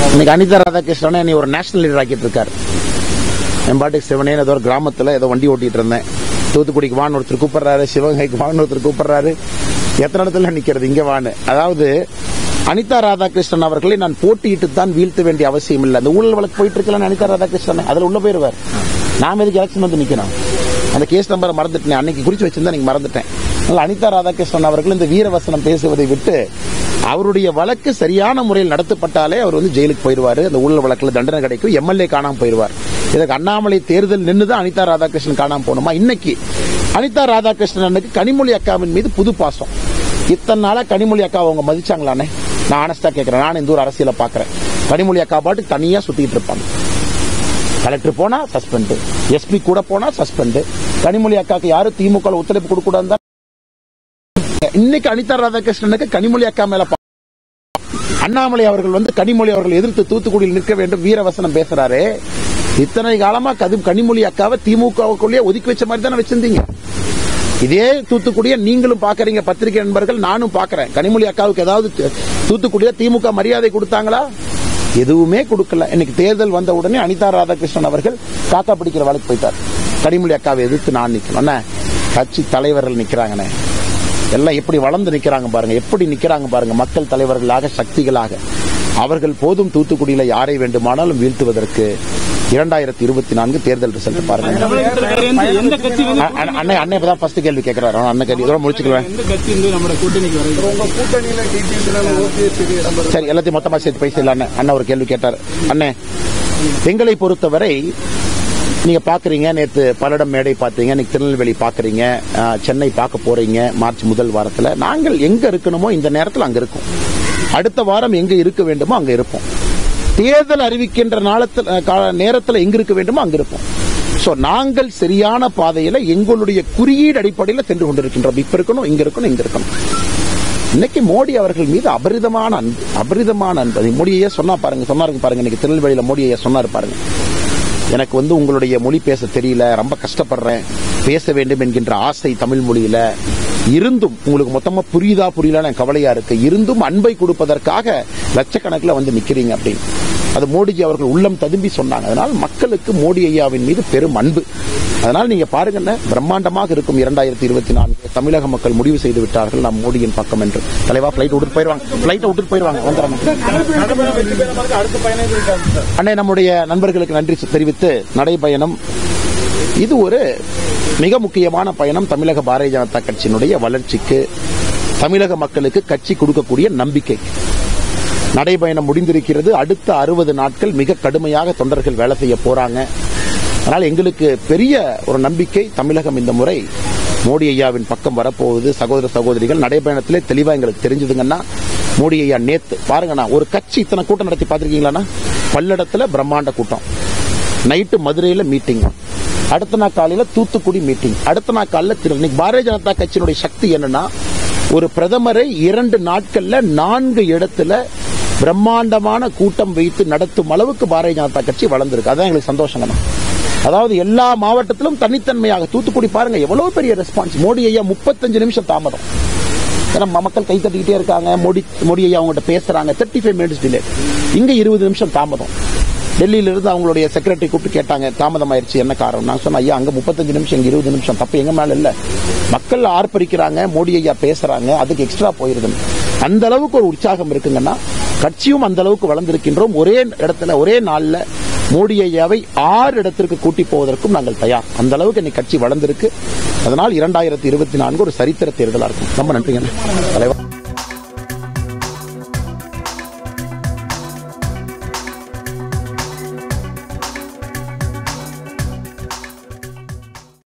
இன்னைக்கு அனிதா ராதாகிருஷ்ணனை நீ ஒரு நேஷனல் லீடர் ஆக்கிட்டு இருக்காரு என் பாட்டுக்கு சிவனேன்னு ஏதோ ஒரு கிராமத்துல ஏதோ வண்டி ஓட்டிட்டு இருந்தேன் தூத்துக்குடிக்கு வான்னு ஒருத்தர் கூப்பிடுறாரு சிவகங்கைக்கு வான்னு ஒருத்தர் கூப்பிடுறாரு எத்தனை இடத்துல நிக்கிறது இங்க வான்னு அதாவது அனிதா ராதாகிருஷ்ணன் அவர்களை நான் போட்டியிட்டு தான் வீழ்த்த வேண்டிய அவசியம் இல்லை அந்த ஊழல் வழக்கு போயிட்டு இருக்கல அனிதா ராதாகிருஷ்ணன் அதுல உள்ள போயிருவார் நாம எதுக்கு எலெக்ஷன் வந்து நிக்கணும் அந்த கேஸ் நம்பரை மறந்துட்டேன் அன்னைக்கு குறிச்சு வச்சிருந்தா நீங்க மறந்துட்டேன் அதனால அனிதா ராதாகிருஷ்ணன் அவர்கள் இந்த வீரவசனம் பேசுவதை விட்டு அவருடைய வழக்கு சரியான முறையில் நடத்தப்பட்டாலே அவர் வந்து ஜெயிலுக்கு போயிடுவாரு அந்த ஊழல் வழக்குல தண்டனை கிடைக்கும் எம்எல்ஏ காணாம போயிடுவார் இதுக்கு அண்ணாமலை தேர்தல் நின்றுதான் அனிதா ராதாகிருஷ்ணன் காணாம போகணுமா இன்னைக்கு அனிதா ராதாகிருஷ்ணனுக்கு கனிமொழி அக்காவின் மீது புது பாசம் இத்தனை நாளா கனிமொழி அக்கா அவங்க மதிச்சாங்களானே நான் ஆனஸ்டா கேட்கிறேன் நான் இந்த ஒரு அரசியல பாக்குறேன் கனிமொழி அக்கா பாட்டு தனியா சுத்திட்டு இருப்பாங்க கலெக்டர் போனா சஸ்பெண்ட் எஸ்பி கூட போனா சஸ்பெண்ட் கனிமொழி அக்காக்கு யாரும் திமுக ல ஒத்துழைப்பு கொடுக்க கூடாது இன்னைக்கு அனிதா ராதாகிருஷ்ணனுக்கு கனிமொழி அக்கா மேல பா- அண்ணாமலை அவர்கள் வந்து கனிமொழி அவர்கள் எதிர்த்து தூத்துக்குடியில் நிற்க வேண்டும் வீரவசனம் பேசுறாரு இத்தனை காலமா கது கனிமொழி அக்காவை திமுகவுக்குள்ளேயே ஒதுக்கி வச்ச மாதிரி தானே வச்சிருந்தீங்க இதே தூத்துக்குடிய நீங்களும் பாக்குறீங்க பத்திரிகை நண்பர்கள் நானும் பாக்குறேன் கனிமொழி அக்காவுக்கு ஏதாவது தி- தூத்துக்குடியில திமுக மரியாதை கொடுத்தாங்களா எதுவுமே கொடுக்கல இன்னைக்கு தேர்தல் வந்த உடனே அனிதா ராதாகிருஷ்ணன் அவர்கள் காக்கா பிடிக்கிற வேலைக்கு போயிட்டார் கனிமொழி அக்காவை எதிர்த்து நான் நிக்கணும் அண்ணே, கட்சி தலைவர்கள் நிக்கிறாங்கண்ணே எல்லாம் எப்படி வளர்ந்து நிக்கிறாங்க பாருங்க எப்படி நிக்கிறாங்க பாருங்க மக்கள் தலைவர்களாக சக்திகளாக அவர்கள் போதும் தூத்துக்குடியில யாரை வேண்டுமானாலும் வீழ்த்துவதற்கு இரண்டாயிரத்தி இருபத்தி நான்கு தேர்தல் ரிசல்ட் பாருங்க தமிழகத்துல இருந்து எந்த கட்சி வந்து அ- அ- அண்ணன் அண்ணன் இப்பதான் ஃபர்ஸ்ட் கேள்வி கேட்கிறாரு அவன் அண்ணன் கேள்வி இதோட முடிச்சுக்குவேன் எந்த கட்சி வந்து நம்ம கூட்டணிக்கு வருது உங்க கூட்டணியில டிடிவில ஓபிஎஸ்க்கு இடம் பெறும் சரி எல்லாத்தையும் மொத்தமா சேர்த்து பேசல அண்ணன் அண்ணன் ஒரு கேள்வி கேட்டார் அண்ணே எங்களை பொறுத்தவரை நீங்க பாக்குறீங்க நேத்து பல்லடம் மேடை பார்த்தீங்க இன்னைக்கு திருநெல்வேலி பாக்குறீங்க அஹ், சென்னை பார்க்க போறீங்க மார்ச் முதல் வாரத்துல நாங்கள் எங்க இருக்கணுமோ இந்த நேரத்தில் அங்க இருக்கோம் அடுத்த வாரம் எங்க இருக்க வேண்டுமோ அங்க இருப்போம் தேர்தல் அறிவிக்கின்ற நாளத்தில் அஹ், கா- நேரத்தில் எங்க இருக்க வேண்டுமோ அங்க இருப்போம் சோ நாங்கள் சரியான பாதையில எங்களுடைய குறியீடு அடிப்படையில் சென்று கொண்டிருக்கின்றோம் இப்ப இருக்கணும் இங்க இருக்கணும் இங்க இருக்கணும் இன்னைக்கு மோடி அவர்கள் மீது அபரிதமான அன்பு அபரிதமான அன்பு அது மோடியே சொன்னா பாருங்க சொன்னாருங்க பாருங்க இன்னைக்கு திருநெல்வேலியில மோடியை சொன்னாரு பாருங்க எனக்கு வந்து உங்களுடைய மொழி பேச தெரியல ரொம்ப கஷ்டப்படுறேன் பேச வேண்டும் என்கின்ற ஆசை தமிழ் மொழியில இருந்தும் உங்களுக்கு மொத்தமா புரியுதா புரியல கவலையா இருக்கு இருந்தும் அன்பை கொடுப்பதற்காக லட்சக்கணக்கில் வந்து நிக்கிறீங்க அப்படின்னு அது மோடிஜி அவர்கள் உள்ளம் ததும்பி சொன்னாங்க அதனால் மக்களுக்கு மோடி ஐயாவின் மீது பெரும் அன்பு அதனால் நீங்க பாருங்க என்ன, பிரம்மாண்டமாக இருக்கும் இரண்டாயிரத்தி இருபத்தி நான்கு தமிழக மக்கள் முடிவு செய்து விட்டார்கள் நாம் மோடியின் பக்கம் என்று தலைவா பிளைட் விட்டுட்டு போயிருவாங்க பிளைட்டை விட்டுட்டு போயிருவாங்க வந்துடுறாங்க அடுத்த பயணம் இருக்காங்க சார் அண்ணே நம்முடைய நண்பர்களுக்கு நன்றி தெரிவித்து நடைபயணம் இது ஒரு மிக முக்கியமான பயணம் தமிழக பாரதிய ஜனதா கட்சியினுடைய வளர்ச்சிக்கு தமிழக மக்களுக்கு கட்சி கொடுக்கக்கூடிய நம்பிக்கை நடைபயணம் முடிந்திருக்கிறது அடுத்த அறுபது நாட்கள் மிக கடுமையாக தொண்டர்கள் வேலை செய்ய போறாங்க அதனால் எங்களுக்கு பெரிய ஒரு நம்பிக்கை தமிழகம் இந்த முறை மோடி ஐயாவின் பக்கம் வரப்போகுது சகோதர சகோதரிகள் நடைபயணத்திலே தெளிவா எங்களுக்கு தெரிஞ்சதுங்கன்னா மோடி ஐயா நேத்து பாருங்கண்ணா ஒரு கட்சி இத்தனை கூட்டம் நடத்தி பார்த்திருக்கீங்களாண்ணா பல்லடத்துல பிரம்மாண்ட கூட்டம் நைட்டு மதுரையில மீட்டிங் அடுத்த நாள் காலையில தூத்துக்குடி மீட்டிங் அடுத்த நாள் காலையில திரு இன்னைக்கு பாரதிய ஜனதா கட்சியினுடைய சக்தி என்னன்னா ஒரு பிரதமரை இரண்டு நாட்கள்ல நான்கு இடத்துல பிரம்மாண்டமான கூட்டம் வைத்து நடத்தும் அளவுக்கு பாரதிய ஜனதா கட்சி வளர்ந்திருக்கு அதான் எங்களுக்கு சந்தோஷங்கண்ணா அதாவது எல்லா மாவட்டத்திலும் தனித்தன்மையாக தூத்துக்குடி பாருங்க எவ்வளவு பெரிய ரெஸ்பான்ஸ் மோடி ஐயா முப்பத்தஞ்சு நிமிஷம் தாமதம் ஏன்னா ம- மக்கள் கை தட்டிக்கிட்டே இருக்காங்க மோடி மோடி ஐயா அவங்ககிட்ட பேசுறாங்க தேர்ட்டி ஃபைவ் மினிட்ஸ் டிலே இங்க இருபது நிமிஷம் தாமதம் டெல்லியில இருந்து அவங்களுடைய செக்ரட்டரி கூப்பிட்டு கேட்டாங்க தாமதம் ஆயிருச்சு என்ன காரணம் நான் சொன்னேன் ஐயா அங்க முப்பத்தஞ்சு நிமிஷம் இங்க இருபது நிமிஷம் தப்பு எங்க மேல இல்ல மக்கள் ஆர்ப்பரிக்கிறாங்க மோடி ஐயா பேசுறாங்க அதுக்கு எக்ஸ்ட்ரா போயிருது அந்த அளவுக்கு ஒரு உற்சாகம் இருக்குங்கன்னா கட்சியும் அந்த அளவுக்கு வளர்ந்திருக்கின்றோம் ஒரே இடத்துல ஒரே நாள்ல மோடி ஐயாவை ஆறு இடத்திற்கு கூட்டி போவதற்கும் நாங்கள் தயார் அந்த அளவுக்கு இன்னைக்கு கட்சி வளர்ந்திருக்கு அதனால் இரண்டாயிரத்தி இருபத்தி நான்கு ஒரு சரித்திர தேர்தலா இருக்கும் ரொம்ப நன்றிங்க தலைவர்